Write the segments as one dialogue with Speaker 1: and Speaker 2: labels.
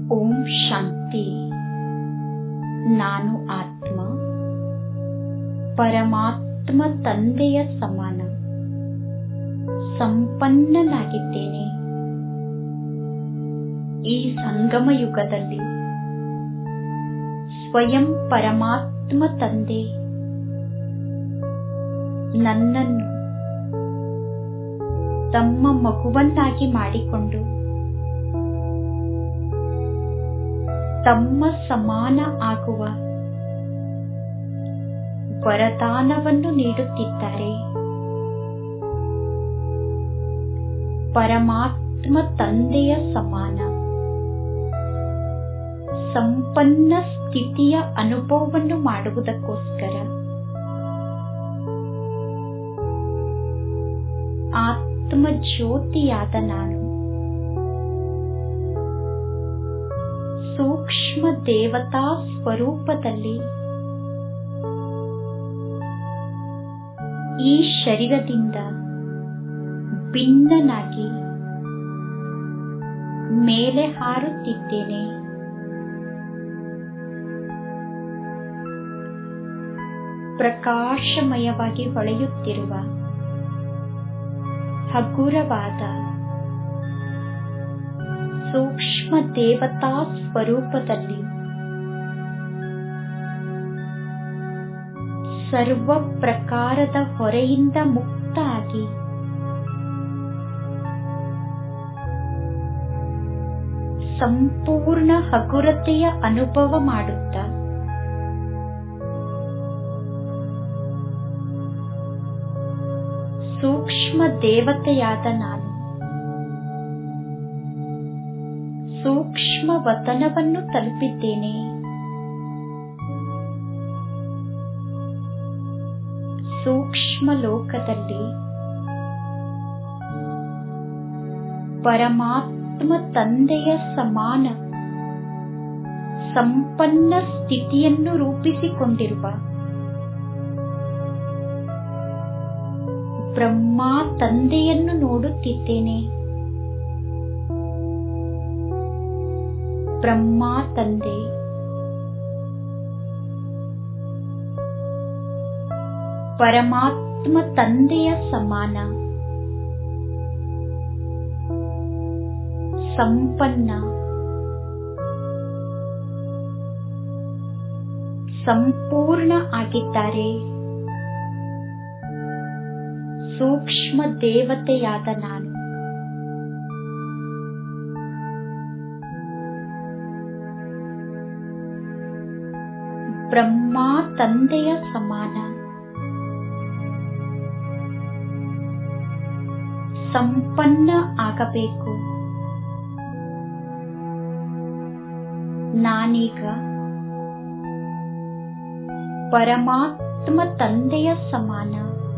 Speaker 1: ಓಂ ಶಾಂತಿ ನಾನು ಆತ್ಮ ಪರಮಾತ್ಮ ತಂದೆಯ ಸಮಾನ ಸಂಪನ್ನನಾಗಿದ್ದೇನೆ ಈ ಸಂಗಮ ಯುಗದಲ್ಲಿ ಸ್ವಯಂ ಪರಮಾತ್ಮ ತಂದೆ ನನ್ನನ್ನು ತಮ್ಮ ಮಗುವನ್ನಾಗಿ ಮಾಡಿಕೊಂಡು ತಮ್ಮ ಸಮಾನ ಆಗುವ ವರದಾನವನ್ನು ನೀಡುತ್ತಿದ್ದಾರೆ ಪರಮಾತ್ಮ ತಂದೆಯ ಸಮಾನ ಸಂಪನ್ನ ಸ್ಥಿತಿಯ ಅನುಭವವನ್ನು ಮಾಡುವುದಕ್ಕೋಸ್ಕರ ಆತ್ಮ ಜ್ಯೋತಿಯಾದ ನಾನು ಸೂಕ್ಷ್ಮ ದೇವತಾ ಸ್ವರೂಪದಲ್ಲಿ ಈ ಶರೀರದಿಂದ ಭಿನ್ನನಾಗಿ ಮೇಲೆ ಹಾರುತ್ತಿದ್ದೇನೆ ಪ್ರಕಾಶಮಯವಾಗಿ ಹೊಳೆಯುತ್ತಿರುವ ಹಗುರವಾದ ಸೂಕ್ಷ್ಮ ದೇವತಾ ಸ್ವರೂಪದಲ್ಲಿ ಸರ್ವ ಪ್ರಕಾರದ ಹೊರೆಯಿಂದ ಮುಕ್ತ ಆಗಿ ಸಂಪೂರ್ಣ ಹಗುರತೆಯ ಅನುಭವ ಮಾಡುತ್ತ ಸೂಕ್ಷ್ಮ ದೇವತೆಯಾದ ನಾನು ಸೂಕ್ಷ್ಮ ವತನವನ್ನು ತಲುಪಿದ್ದೇನೆ ಸೂಕ್ಷ್ಮ ಲೋಕದಲ್ಲಿ ಪರಮಾತ್ಮ ತಂದೆಯ ಸಮಾನ ಸಂಪನ್ನ ಸ್ಥಿತಿಯನ್ನು ರೂಪಿಸಿಕೊಂಡಿರುವ ಬ್ರಹ್ಮ ತಂದೆಯನ್ನು ನೋಡುತ್ತಿದ್ದೇನೆ ಬ್ರಹ್ಮ ತಂದೆ ಪರಮಾತ್ಮ ತಂದೆಯ ಸಮಾನ ಸಂಪನ್ನ ಸಂಪೂರ್ಣ ಆಗಿದ್ದಾರೆ ಸೂಕ್ಷ್ಮ ದೇವತೆಯಾದ ನಾನು ಬ್ರಹ್ಮ ತಂದೆಯ ಸಮಾನ ಸಂಪನ್ನ ಆಗಬೇಕು ನಾನೀಗ ಪರಮಾತ್ಮ ತಂದೆಯ ಸಮಾನ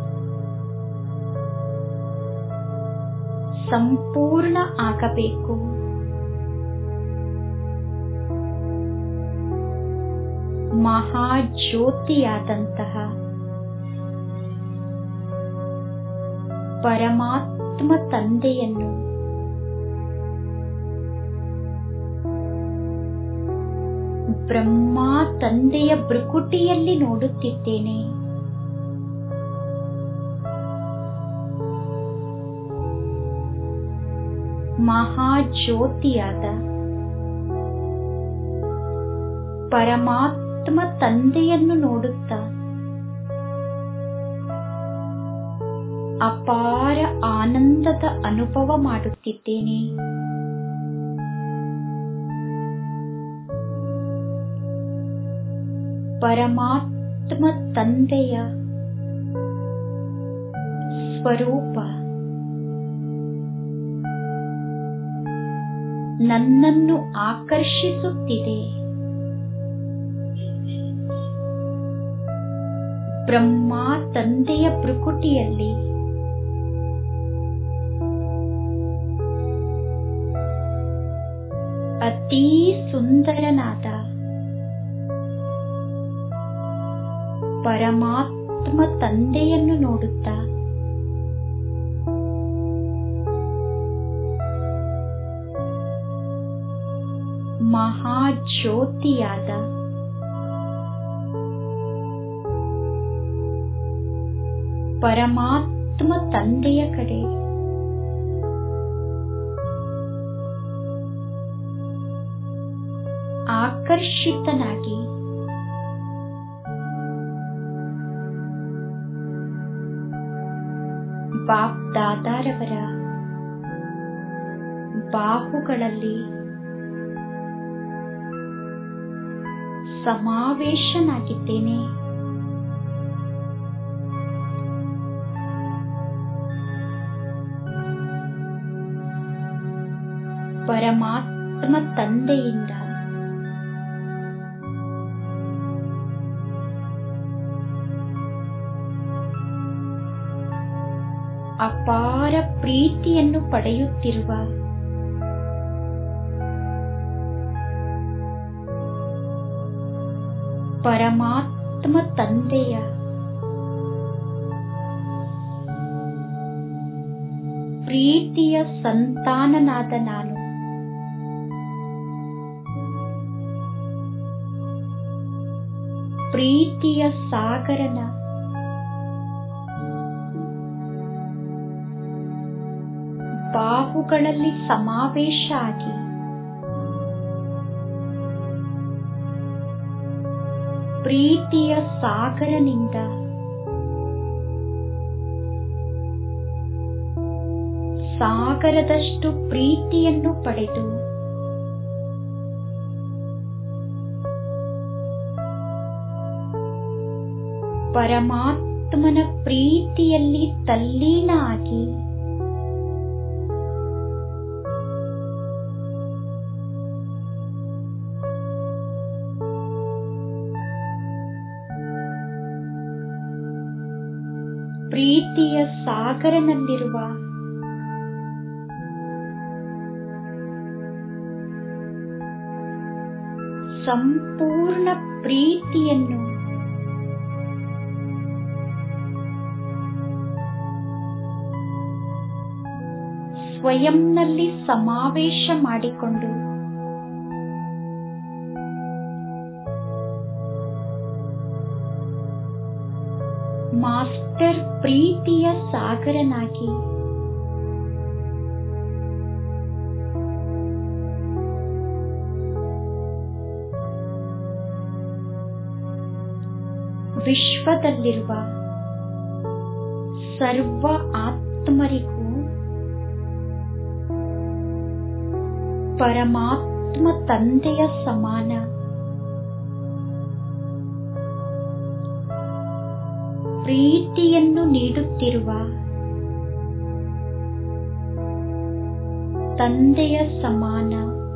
Speaker 1: ಸಂಪೂರ್ಣ ಆಗಬೇಕು ಮಹಾಜ್ಯೋತಿಯಾದಂತಹ ಪರಮಾತ್ಮ ತಂದೆಯನ್ನು ಬ್ರಹ್ಮ ತಂದೆಯ ಭೃಕುಟಿಯಲ್ಲಿ ನೋಡುತ್ತಿದ್ದೇನೆ ಮಹಾಜ್ಯೋತಿಯಾದ ಪರಮಾತ್ಮ ತಂದೆಯನ್ನು ನೋಡುತ್ತ ಅಪಾರ ಆನಂದದ ಅನುಭವ ಮಾಡುತ್ತಿದ್ದೇನೆ ಪರಮಾತ್ಮ ತಂದೆಯ ಸ್ವರೂಪ ನನ್ನನ್ನು ಆಕರ್ಷಿಸುತ್ತಿದೆ ಬ್ರಹ್ಮ ತಂದೆಯ ಭೃಕುಟಿಯಲ್ಲಿ ಅತೀ ಸುಂದರನಾದ ಪರಮಾತ್ಮ ತಂದೆಯನ್ನು ನೋಡುತ್ತಾ ಮಹಾಜ್ಯೋತಿಯಾದ ಪರಮಾತ್ಮ ತಂದೆಯ ಕಡೆ ಆಕರ್ಷಿತನಾಗಿ ಬಾಪ್ ದಾದಾರವರ ಬಾಹುಗಳಲ್ಲಿ ಸಮಾವೇಶನಾಗಿದ್ದೇನೆ ಪರಮಾತ್ಮ ತಂದೆಯಿಂದ ಅಪಾರ ಪ್ರೀತಿಯನ್ನು ಪಡೆಯುತ್ತಿರುವ ಪರಮಾತ್ಮ ತಂದೆಯ ಪ್ರೀತಿಯ ಸಂತಾನನಾದ ನಾನು ಪ್ರೀತಿಯ ಸಾಗರನ ಬಾಹುಗಳಲ್ಲಿ ಸಮಾವೇಶ ಆಗಿ ಪ್ರೀತಿಯ ಸಾಗರನಿಂದ ಸಾಗರದಷ್ಟು ಪ್ರೀತಿಯನ್ನು ಪಡೆದು ಪರಮಾತ್ಮನ ಪ್ರೀತಿಯಲ್ಲಿ ತಲ್ಲೀನ ಆಗಿ ಪ್ರೀತಿಯ ಸಾಗರನಲ್ಲಿರುವ ಸಂಪೂರ್ಣ ಪ್ರೀತಿಯನ್ನು ಸ್ವಯಂನಲ್ಲಿ ಸಮಾವೇಶ ಮಾಡಿಕೊಂಡು ಮಾಸ್ಟರ್ ಪ್ರೀತಿಯ ಸಾಗರನಾಗಿ ವಿಶ್ವದಲ್ಲಿರುವ ಸರ್ವ ಆತ್ಮರಿಗೂ ಪರಮಾತ್ಮ ತಂದೆಯ ಸಮಾನ ಪ್ರೀತಿಯನ್ನು ನೀಡುತ್ತಿರುವ ತಂದೆಯ ಸಮಾನ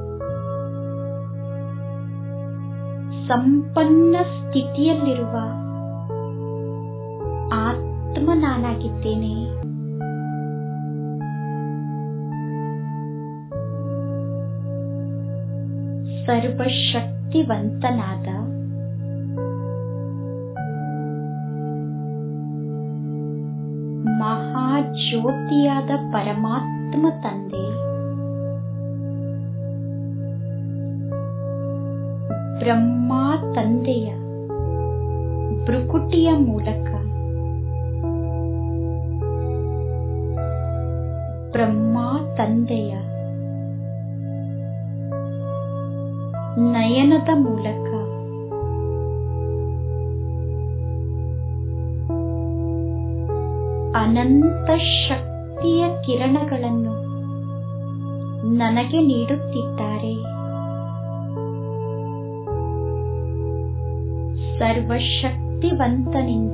Speaker 1: ಸಂಪನ್ನ ಸ್ಥಿತಿಯಲ್ಲಿರುವ ಆತ್ಮ ನಾನಾಗಿದ್ದೇನೆ ಸರ್ವಶಕ್ತಿವಂತನಾದ ಮಹಾಜ್ಯೋತಿಯಾದ ಪರಮಾತ್ಮ ತಂದೆ ಬ್ರಹ್ಮ ತಂದೆಯ ಭ್ರುಕುಟಿಯ ಮೂಲಕ ಬ್ರಹ್ಮ ತಂದೆಯ ನಯನದ ಮೂಲಕ ಅನಂತ ಶಕ್ತಿಯ ಕಿರಣಗಳನ್ನು ನನಗೆ ನೀಡುತ್ತಿದ್ದಾರೆ ಸರ್ವಶಕ್ತಿವಂತನಿಂದ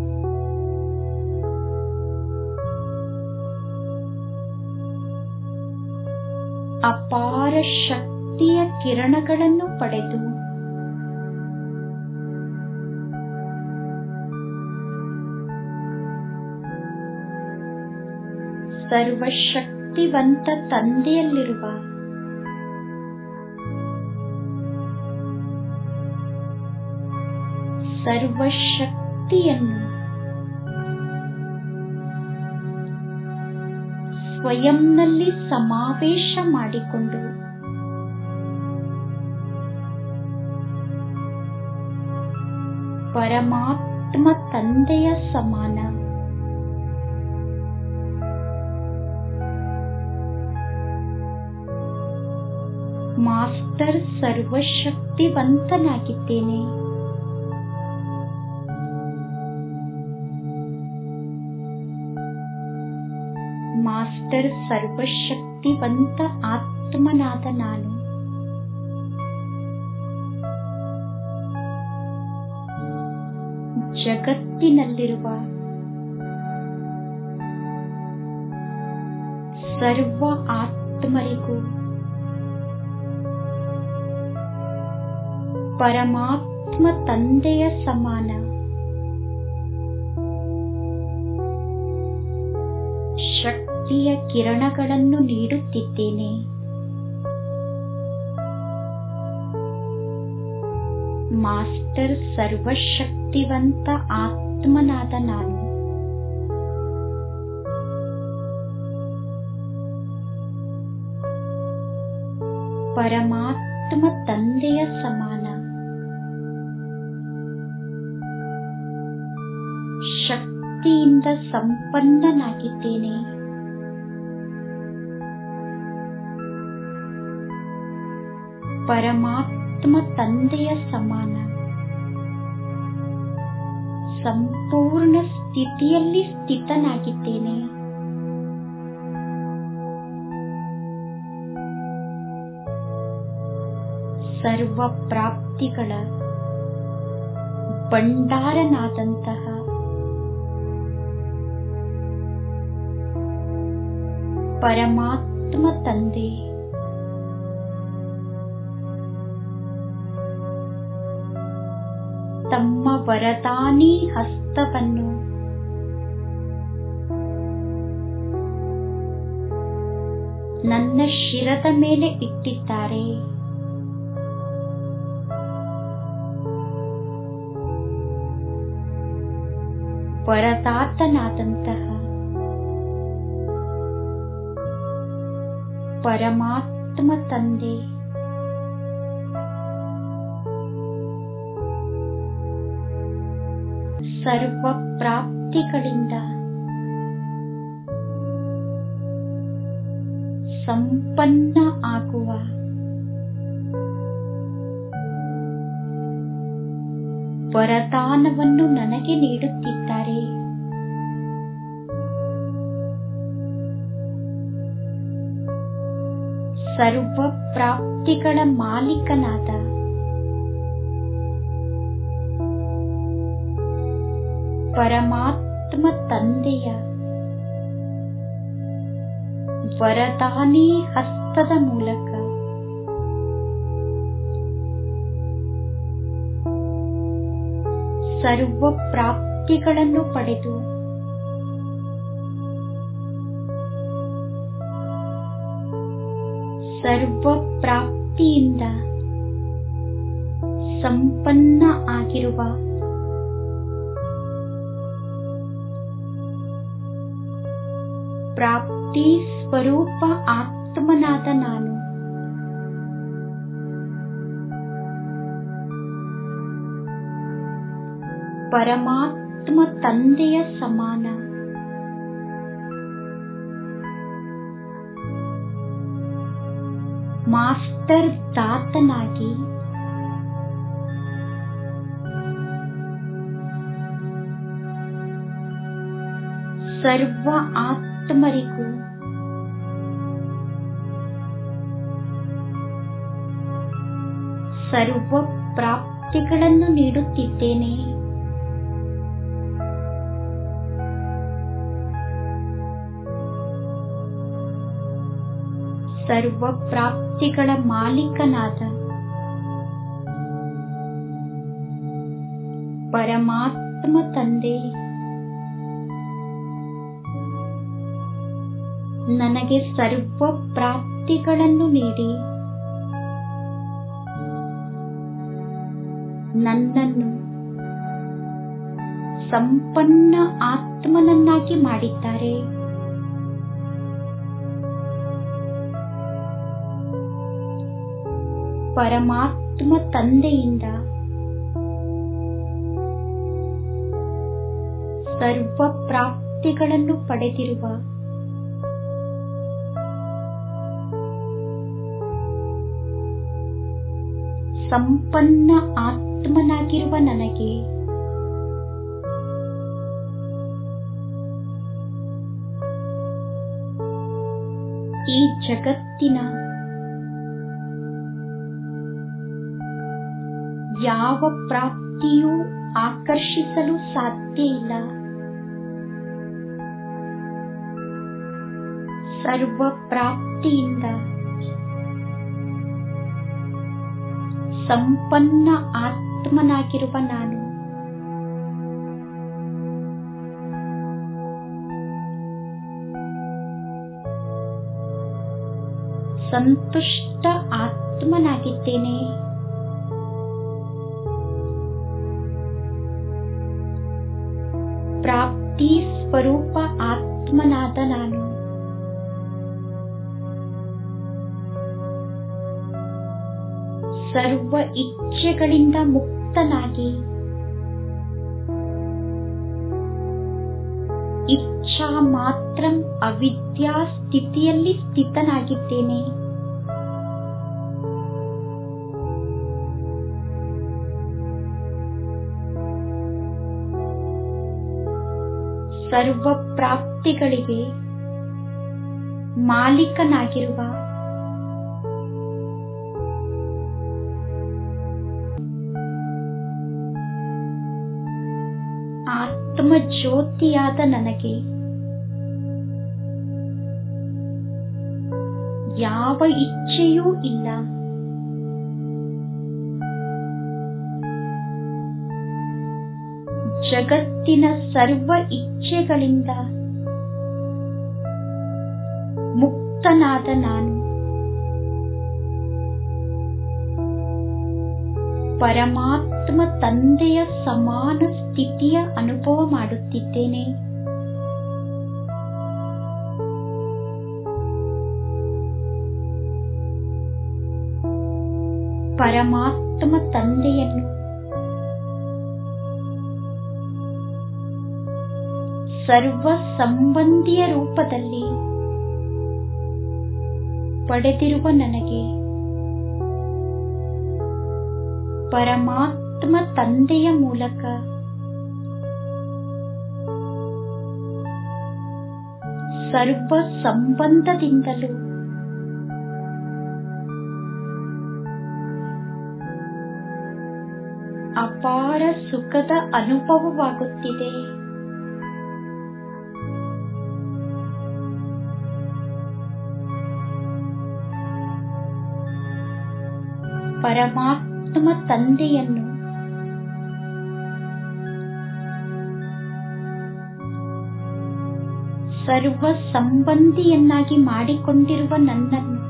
Speaker 1: ಅಪಾರ ಶಕ್ತಿಯ ಕಿರಣಗಳನ್ನು ಪಡೆದು ಸರ್ವಶಕ್ತಿವಂತ ತಂದೆಯಲ್ಲಿರುವ ಸರ್ವಶಕ್ತಿಯನ್ನು ಸ್ವಯಂನಲ್ಲಿ ಸಮಾವೇಶ ಮಾಡಿಕೊಂಡು ಪರಮಾತ್ಮ ತಂದೆಯ ಸಮಾನ ಮಾಸ್ಟರ್ ಸರ್ವಶಕ್ತಿವಂತನಾಗಿದ್ದೇನೆ ಮಾಸ್ಟರ್ ಸರ್ವಶಕ್ತಿವಂತ ಆತ್ಮನಾದ ನಾನು ಜಗತ್ತಿನಲ್ಲಿರುವ ಸರ್ವ ಆತ್ಮರಿಗೂ ಪರಮಾತ್ಮ ತಂದೆಯ ಸಮಾನ ಶಕ್ತಿಯ ಕಿರಣಗಳನ್ನು ನೀಡುತ್ತಿದ್ದೇನೆ ಮಾಸ್ಟರ್ ಸರ್ವಶಕ್ತಿವಂತ ಆತ್ಮನಾದ ನಾನು ಪರಮಾತ್ಮ ತಂದೆಯ ಸಮಾನ ಶಕ್ತಿಯಿಂದ ಸಂಪನ್ನನಾಗಿದ್ದೇನೆ ಪರಮಾತ್ಮ ತಂದೆಯ ಸಮಾನ ಸಂಪೂರ್ಣ ಸ್ಥಿತಿಯಲ್ಲಿ ಸ್ಥಿತನಾಗಿದ್ದೇನೆ ಸರ್ವ ಪ್ರಾಪ್ತಿಗಳ ಭಂಡಾರನಾದಂತಹ ಪರಮಾತ್ಮ ತಂದೆ ತಮ್ಮ ವರದಾನಿ ಹಸ್ತವನ್ನು ನನ್ನ ಶಿರದ ಮೇಲೆ ಇಟ್ಟಿದ್ದಾರೆ ವರದಾತನಾದಂತಹ ಪರಮಾತ್ಮ ತಂದೆ ಸರ್ವ ಪ್ರಾಪ್ತಿಗಳಿಂದ ಸಂಪನ್ನ ಆಗುವ ವರದಾನವನ್ನು ನನಗೆ ನೀಡುತ್ತಿದ್ದಾರೆ ಸರ್ವ ಪ್ರಾಪ್ತಿಗಳ ಮಾಲೀಕನಾದ ಪರಮಾತ್ಮ ತಂದೆಯ ವರದಾನಿ ಹಸ್ತದ ಮೂಲಕ ಸರ್ವ ಪ್ರಾಪ್ತಿಗಳನ್ನು ಪಡೆದು ಸರ್ವ ಪ್ರಾಪ್ತಿಯಿಂದ ಸಂಪನ್ನ ಆಗಿರುವ ಪ್ರಾಪ್ತಿ ಸ್ವರೂಪ ಆತ್ಮನಾದ ನಾನು ಪರಮಾತ್ಮ ತಂದೆಯ ಸಮಾನ ಮಾಸ್ಟರ್ ದಾತನಾಗಿ ಸರ್ವ ಆತ್ಮರಿಗೂ ಸರ್ವ ಪ್ರಾಪ್ತಿಗಳನ್ನು ನೀಡುತ್ತಿದ್ದೇನೆ ಸರ್ವ ಪ್ರಾಪ್ತಿಗಳ ಮಾಲೀಕನಾದ ಪರಮಾತ್ಮ ತಂದೆ ನನಗೆ ಸರ್ವ ಪ್ರಾಪ್ತಿಗಳನ್ನು ನೀಡಿ ನನ್ನನ್ನು ಸಂಪನ್ನ ಆತ್ಮನನ್ನಾಗಿ ಮಾಡಿದ್ದಾರೆ ಪರಮಾತ್ಮ ತಂದೆಯಿಂದ ಸರ್ವ ಪ್ರಾಪ್ತಿಗಳನ್ನು ಪಡೆದಿರುವ ಸಂಪನ್ನ ಆತ್ಮನಾಗಿರುವ ನನಗೆ ಈ ಜಗತ್ತಿನ ಯಾವ ಪ್ರಾಪ್ತಿಯೂ ಆಕರ್ಷಿಸಲು ಸಾಧ್ಯ ಇಲ್ಲ ಸರ್ವ ಪ್ರಾಪ್ತಿಯಿಂದ ಸಂಪನ್ನ ಆತ್ಮನಾಗಿರುವ ನಾನು ಸಂತುಷ್ಟ ಆತ್ಮನಾಗಿದ್ದೇನೆ ಪ್ರಾಪ್ತಿ ಸ್ವರೂಪ ಆತ್ಮನಾದ ನಾನು ಸರ್ವ ಇಚ್ಛೆಗಳಿಂದ ಮುಕ್ತನಾಗಿ ಇಚ್ಛಾ ಮಾತ್ರ ಅವಿದ್ಯಾ ಸ್ಥಿತಿಯಲ್ಲಿ ಸ್ಥಿತನಾಗಿದ್ದೇನೆ ಸರ್ವ ಪ್ರಾಪ್ತಿಗಳಿಗೆ ಮಾಲೀಕನಾಗಿರುವ ಆತ್ಮ ಜ್ಯೋತಿಯಾದ ನನಗೆ ಯಾವ ಇಚ್ಛೆಯೂ ಇಲ್ಲ ಜಗತ್ತಿನ ಸರ್ವ ಇಚ್ಛೆಗಳಿಂದ ಮುಕ್ತನಾದ ನಾನು ಪರಮಾತ್ಮ ತಂದೆಯ ಸಮಾನ ಸ್ಥಿತಿಯ ಅನುಭವ ಮಾಡುತ್ತಿದ್ದೇನೆ ಪರಮಾತ್ಮ ತಂದೆಯನ್ನು ಸರ್ವ ಸಂಬಂಧಿಯ ರೂಪದಲ್ಲಿ ಪಡೆದಿರುವ ನನಗೆ ಪರಮಾತ್ಮ ತಂದೆಯ ಮೂಲಕ ಸರ್ವ ಸಂಬಂಧದಿಂದಲೂ ಅಪಾರ ಸುಖದ ಅನುಭವವಾಗುತ್ತಿದೆ ಪರಮಾತ್ಮ ತಂದೆಯನ್ನು ಸರ್ವ ಸಂಬಂಧಿಯನ್ನಾಗಿ ಮಾಡಿಕೊಂಡಿರುವ ನನ್ನನ್ನು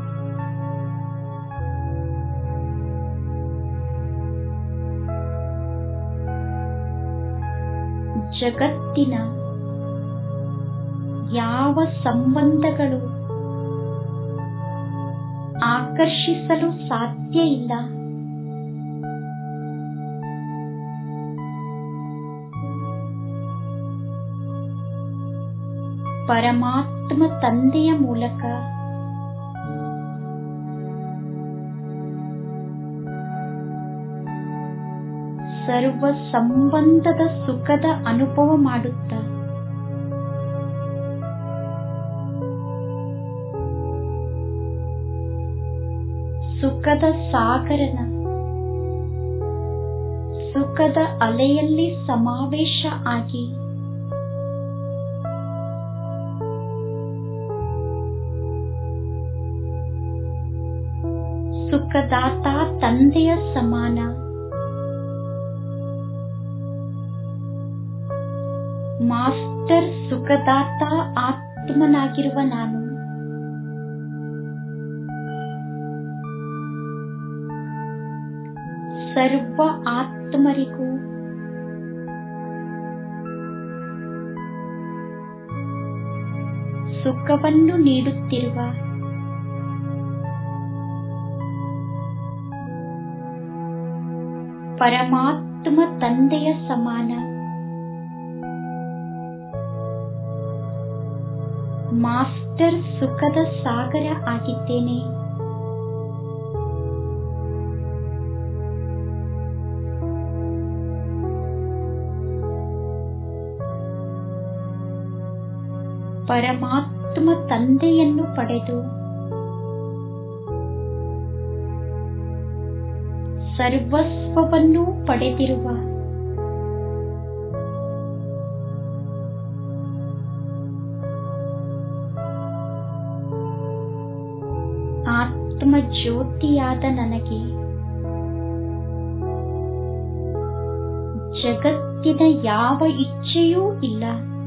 Speaker 1: ಜಗತ್ತಿನ ಯಾವ ಸಂಬಂಧಗಳು ಆಕರ್ಷಿಸಲು ಸಾಧ್ಯ ಇಲ್ಲ ಪರಮಾತ್ಮ ತಂದೆಯ ಮೂಲಕ ಸರ್ವ ಸಂಬಂಧದ ಸುಖದ ಅನುಭವ ಮಾಡುತ್ತ ಸುಖದ ಸಾಗರನ ಸುಖದ ಅಲೆಯಲ್ಲಿ ಸಮಾವೇಶ ಆಗಿ ಸುಖದಾತ ತಂದೆಯ ಸಮಾನ ಮಾಸ್ಟರ್ ಸುಖದಾತ ಆತ್ಮನಾಗಿರುವ ನಾನು ಸರ್ವ ಆತ್ಮರಿಗೂ ಸುಖವನ್ನು ನೀಡುತ್ತಿರುವ ಪರಮಾತ್ಮ ತಂದೆಯ ಸಮಾನ ಮಾಸ್ಟರ್ ಸುಖದ ಸಾಗರ ಆಗಿದ್ದೇನೆ ಪರಮಾತ್ಮ ತಂದೆಯನ್ನು ಪಡೆದು ಸರ್ವಸ್ವವನ್ನೂ ಪಡೆದಿರುವ ಆತ್ಮ ಜ್ಯೋತಿಯಾದ ನನಗೆ ಜಗತ್ತಿನ ಯಾವ ಇಚ್ಛೆಯೂ ಇಲ್ಲ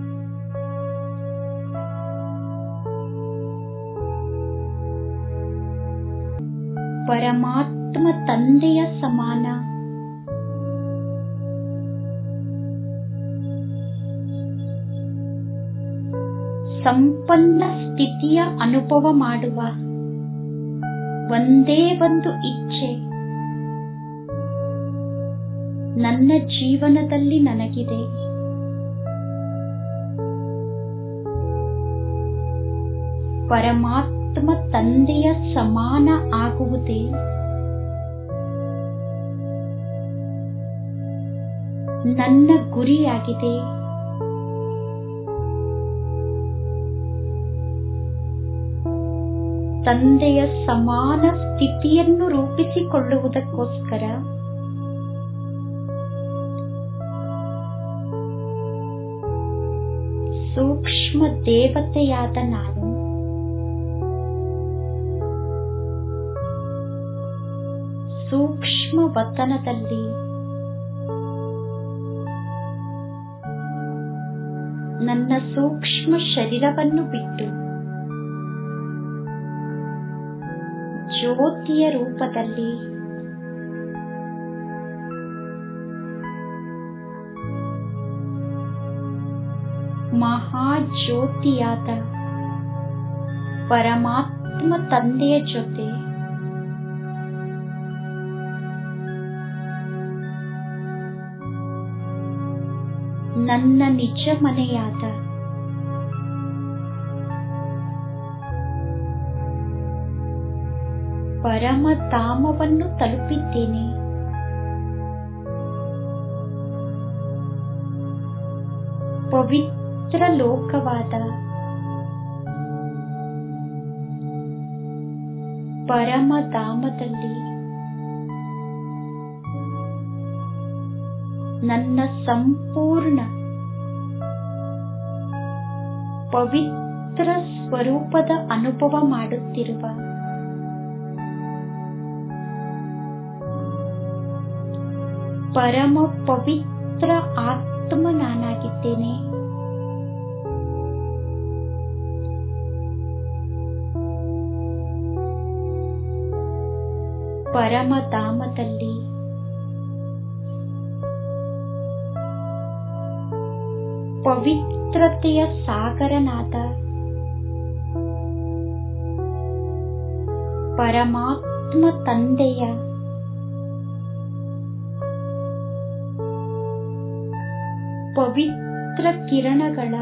Speaker 1: ಪರಮಾತ್ಮ ತಂದೆಯ ಸಮಾನ ಸಂಪನ್ನ ಸ್ಥಿತಿಯ ಅನುಭವ ಮಾಡುವ ಒಂದೇ ಒಂದು ಇಚ್ಛೆ ನನ್ನ ಜೀವನದಲ್ಲಿ ನನಗಿದೆ ಪರಮಾತ್ಮ ತಂದೆಯ ಸಮಾನ ಆಗುವುದೇ ನನ್ನ ಗುರಿಯಾಗಿದೆ ತಂದೆಯ ಸಮಾನ ಸ್ಥಿತಿಯನ್ನು ರೂಪಿಸಿಕೊಳ್ಳುವುದಕ್ಕೋಸ್ಕರ ಸೂಕ್ಷ್ಮ ದೇವತೆಯಾದ ನಾನು ಸೂಕ್ಷ್ಮ ವತನದಲ್ಲಿ ನನ್ನ ಸೂಕ್ಷ್ಮ ಶರೀರವನ್ನು ಬಿಟ್ಟು ಜ್ಯೋತಿಯ ರೂಪದಲ್ಲಿ ಮಹಾಜ್ಯೋತಿಯಾದ ಪರಮಾತ್ಮ ತಂದೆಯ ಜೊತೆ ನನ್ನ ನಿಜ ಮನೆಯಾದ ಪರಮಧಾಮವನ್ನು ತಲುಪಿದ್ದೇನೆ ಪವಿತ್ರ ಲೋಕವಾದ ಪರಮಧಾಮದಲ್ಲಿ ನನ್ನ ಸಂಪೂರ್ಣ ಪವಿತ್ರ ಸ್ವರೂಪದ ಅನುಭವ ಮಾಡುತ್ತಿರುವ ಪರಮ ಪವಿತ್ರ ಆತ್ಮ ನಾನಾಗಿದ್ದೇನೆ ಪರಮಧಾಮದಲ್ಲಿ ಪವಿತ್ರತೆಯ ಸಾಗರನಾದ ಪರಮಾತ್ಮ ತಂದೆಯ ಪವಿತ್ರ ಕಿರಣಗಳ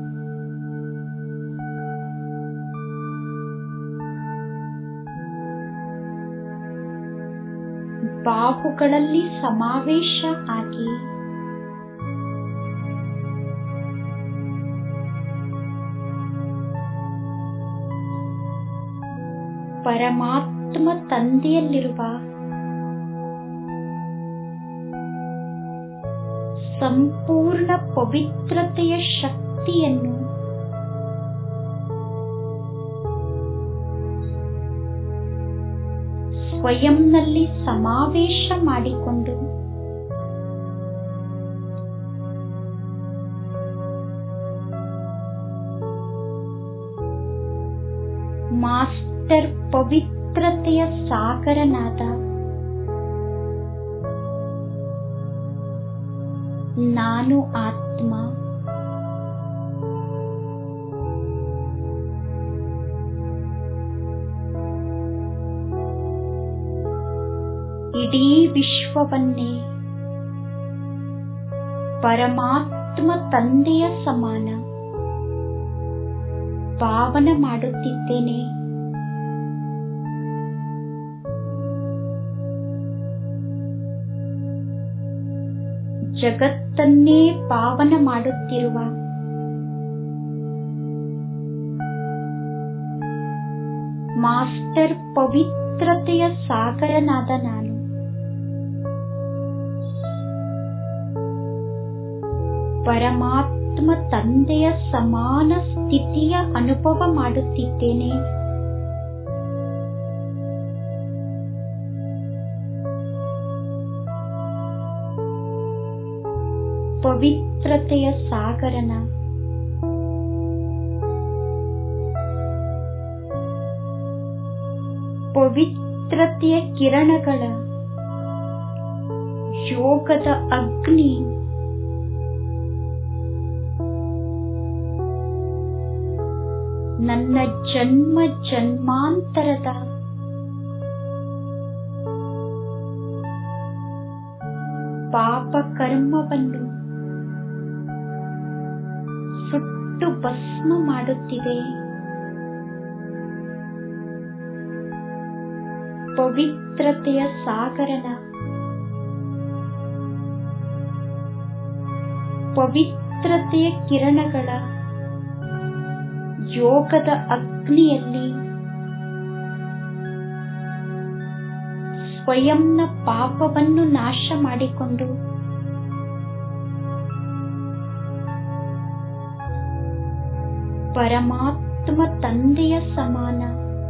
Speaker 1: ಬಾಹುಗಳಲ್ಲಿ ಸಮಾವೇಶ ಆಗಿ ಪರಮಾತ್ಮ ತಂದೆಯಲ್ಲಿರುವ ಸಂಪೂರ್ಣ ಪವಿತ್ರತೆಯ ಶಕ್ತಿಯನ್ನು ಸ್ವಯಂನಲ್ಲಿ ಸಮಾವೇಶ ಮಾಡಿಕೊಂಡು ಮಾಸ್ಟರ್ ಪವಿತ್ರತೆಯ ಸಾಗರನಾದ ನಾನು ಆತ್ಮ ಇಡೀ ವಿಶ್ವವನ್ನೇ ಪರಮಾತ್ಮ ತಂದೆಯ ಸಮಾನ ಭಾವನ ಮಾಡುತ್ತಿದ್ದೇನೆ ಜಗತ್ತನ್ನೇ ಪಾವನ ಮಾಡುತ್ತಿರುವ ಮಾಸ್ಟರ್ ಪವಿತ್ರತೆಯ ಸಾಗರನಾದ ನಾನು ಪರಮಾತ್ಮ ತಂದೆಯ ಸಮಾನ ಸ್ಥಿತಿಯ ಅನುಭವ ಮಾಡುತ್ತಿದ್ದೇನೆ ಪವಿತ್ರತೆಯ ಸಾಗರನ ಪವಿತ್ರತೆಯ ಕಿರಣಗಳ ಯೋಗದ ಅಗ್ನಿ ನನ್ನ ಜನ್ಮ ಜನ್ಮಾಂತರದ ಪಾಪ ಕರ್ಮವನ್ನು ಸುಟ್ಟು ಭಸ್ಮ ಮಾಡುತ್ತಿದೆ ಪವಿತ್ರತೆಯ ಸಾಗರನ ಪವಿತ್ರತೆಯ ಕಿರಣಗಳ ಯೋಗದ ಅಗ್ನಿಯಲ್ಲಿ ಸ್ವಯಂನ ಪಾಪವನ್ನು ನಾಶ ಮಾಡಿಕೊಂಡು ಪರಮಾತ್ಮ ತಂದೆಯ ಸಮಾನ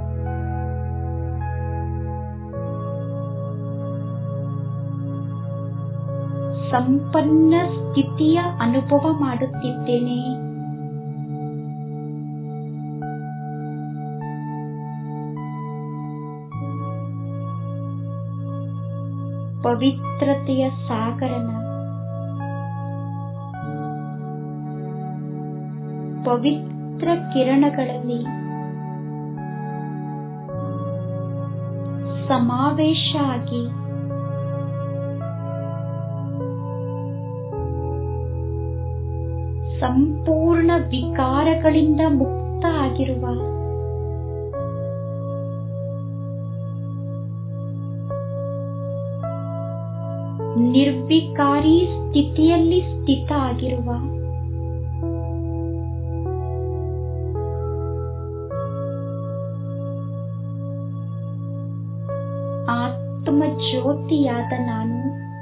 Speaker 1: ಸಂಪನ್ನ ಸ್ಥಿತಿಯ ಅನುಭವ ಮಾಡುತ್ತಿದ್ದೇನೆ ಪವಿತ್ರತೆಯ ಸಾಗರನ ಪವಿತ್ರ ಕಿರಣಗಳಲ್ಲಿ ಸಮಾವೇಶ ಆಗಿ ಸಂಪೂರ್ಣ ವಿಕಾರಗಳಿಂದ ಮುಕ್ತ ಆಗಿರುವ ನಿರ್ವಿಕಾರಿ ಸ್ಥಿತಿಯಲ್ಲಿ ಸ್ಥಿತ ಆಗಿರುವ ಆತ್ಮ ಜ್ಯೋತಿಯಾದ ನಾನು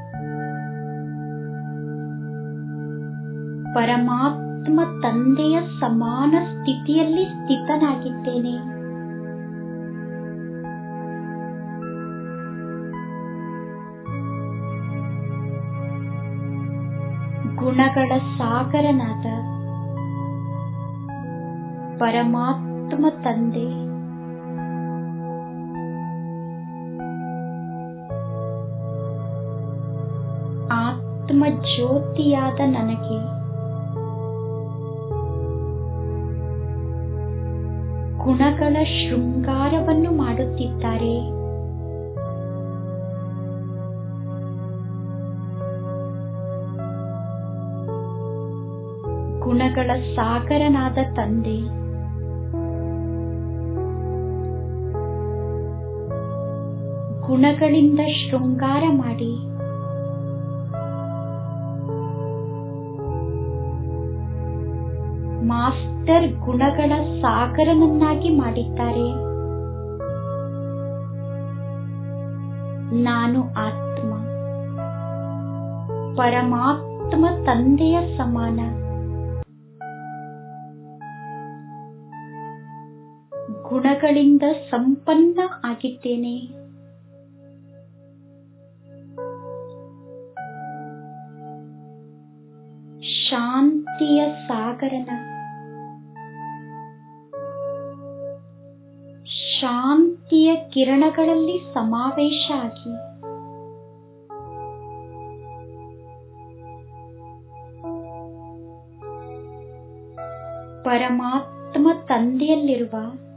Speaker 1: ಪರಮಾತ್ಮ ತಂದೆಯ ಸಮಾನ ಸ್ಥಿತಿಯಲ್ಲಿ ಸ್ಥಿತನಾಗಿದ್ದೇನೆ ಗುಣಗಳ ಸಾಗರನಾದ ಪರಮಾತ್ಮ ತಂದೆ ಆತ್ಮ ಜ್ಯೋತಿಯಾದ ನನಗೆ ಗುಣಗಳ ಶೃಂಗಾರವನ್ನು ಮಾಡುತ್ತಿದ್ದಾರೆ ಗುಣಗಳ ಸಾಗರನಾದ ತಂದೆ ಗುಣಗಳಿಂದ ಶೃಂಗಾರ ಮಾಡಿ ಮಾಸ್ಟರ್ ಗುಣಗಳ ಸಾಗರನನ್ನಾಗಿ ಮಾಡಿದ್ದಾರೆ ನಾನು ಆತ್ಮ ಪರಮಾತ್ಮ ತಂದೆಯ ಸಮಾನ ಗುಣಗಳಿಂದ ಸಂಪನ್ನ ಆಗಿದ್ದೇನೆ ಶಾಂತಿಯ ಸಾಗರನ ಶಾಂತಿಯ ಕಿರಣಗಳಲ್ಲಿ ಸಮಾವೇಶ ಆಗಿ ಪರಮಾತ್ಮ ತಂದೆಯಲ್ಲಿರುವ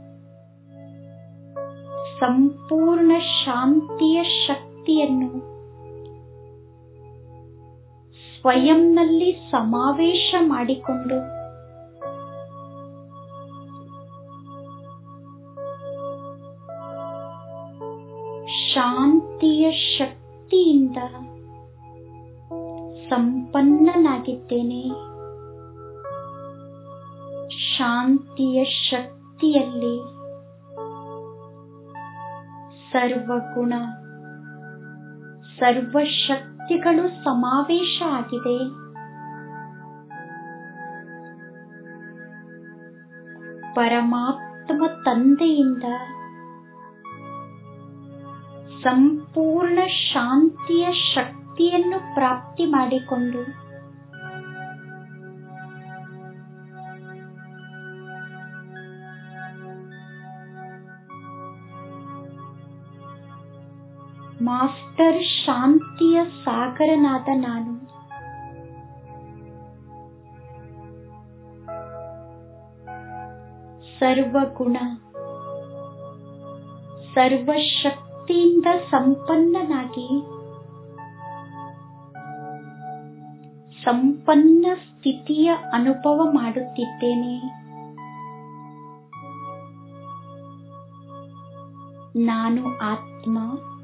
Speaker 1: ಸಂಪೂರ್ಣ ಶಾಂತಿಯ ಶಕ್ತಿಯನ್ನು ಸ್ವಯಂನಲ್ಲಿ ಸಮಾವೇಶ ಮಾಡಿಕೊಂಡು ಶಾಂತಿಯ ಶಕ್ತಿಯಿಂದ ಸಂಪನ್ನನಾಗಿದ್ದೇನೆ ಶಾಂತಿಯ ಶಕ್ತಿಯಲ್ಲಿ ಸರ್ವಗುಣ ಸರ್ವಶಕ್ತಿಗಳು ಸಮಾವೇಶ ಆಗಿದೆ ಪರಮಾತ್ಮ ತಂದೆಯಿಂದ ಸಂಪೂರ್ಣ ಶಾಂತಿಯ ಶಕ್ತಿಯನ್ನು ಪ್ರಾಪ್ತಿ ಮಾಡಿಕೊಂಡು ಮಾಸ್ಟರ್ ಶಾಂತಿಯ ಸಾಗರನಾದ ನಾನು ಸರ್ವಗುಣ ಸರ್ವಶಕ್ತಿಯಿಂದ ಸಂಪನ್ನನಾಗಿ ಸಂಪನ್ನ ಸ್ಥಿತಿಯ ಅನುಭವ ಮಾಡುತ್ತಿದ್ದೇನೆ ನಾನು ಆತ್ಮ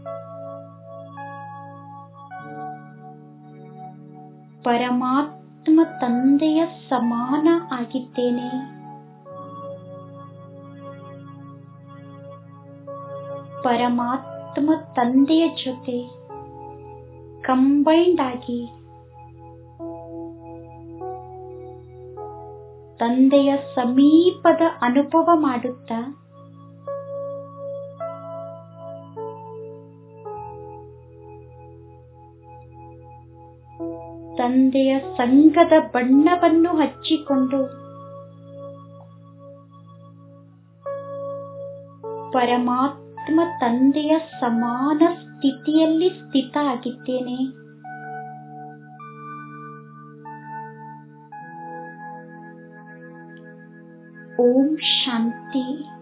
Speaker 1: ಪರಮಾತ್ಮ ತಂದೆಯ ಸಮಾನ ಆಗಿದ್ದೇನೆ ಪರಮಾತ್ಮ ತಂದೆಯ ಜೊತೆ ಕಂಬೈಂಡ್ ಆಗಿ ತಂದೆಯ ಸಮೀಪದ ಅನುಭವ ಮಾಡುತ್ತಾ ತಂದೆಯ ಸಂಘದ ಬಣ್ಣವನ್ನು ಹಚ್ಚಿಕೊಂಡು ಪರಮಾತ್ಮ ತಂದೆಯ ಸಮಾನ ಸ್ಥಿತಿಯಲ್ಲಿ ಸ್ಥಿತ ಆಗಿದ್ದೇನೆ ಓಂ ಶಾಂತಿ